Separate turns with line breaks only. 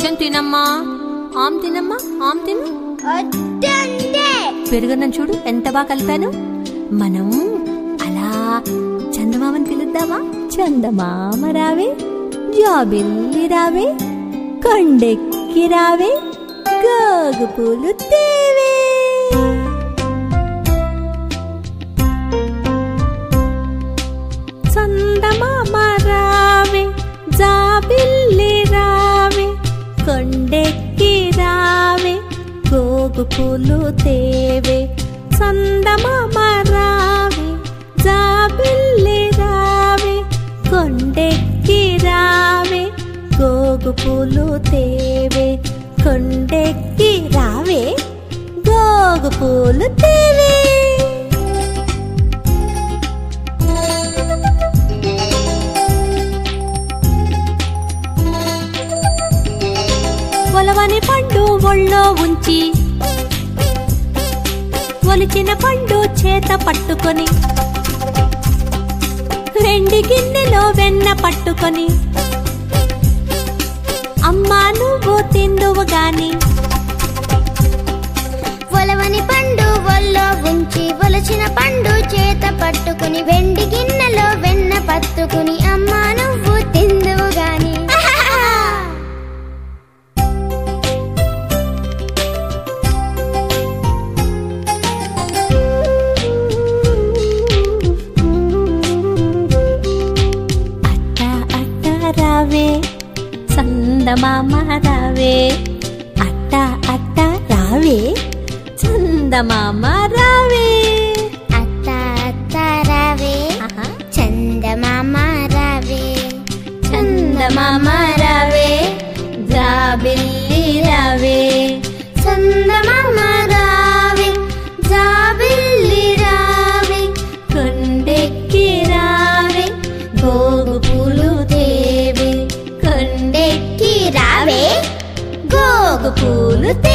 కొంచెం తినమ్మా ఆమ్ తినమ్మా ఆమ్ తిను
వద్దంటే
పెరుగన్నం చూడు ఎంత బాగా కలిపాను మనం అలా చందమామని పిలుద్దామా చందమామ రావే జాబిల్లి రావే కొండెక్కి రావే గోగు పూలు తేవే చందమామ రావే జాబిల్లి రావే కొండెక్కి రావే గోగు పూలు తేవే చందమామ రావే జాబిల్లి రావే కొండెక్కి రావే గోగు పూలు తేవే కొండెక్కి రావే గోగు పూలు తేవే ఒలవని పండు ఒళ్ళో ఉంచి ఒలిచిన పండు చేత పట్టుకొని వెండి గిన్నెలో వెన్న పట్టుకొని అమ్మా నువ్వు తిందువు గాని
ఒలవని పండు ఒళ్ళో ఉంచి ఒలచిన పండు చేత పట్టుకుని వెండి గిన్నెలో వెన్న పట్టుకుని అమ్మా నువ్వు తిందువు గాని
అట్ట అట్ట రావే చందమామ రావే అట్ట అట్ట రావే చందమామ రావే
అత్త అత్త రావే
ఆహా.
చందమామ రావే
చందమామ రావే జాబిల్లి రావే
చందమామ రావే జాబిల్లి రావే
కొండెక్కి రావే గోగు పూలు తేవే
కొండెక్కి రావే గోగు
పూలు తే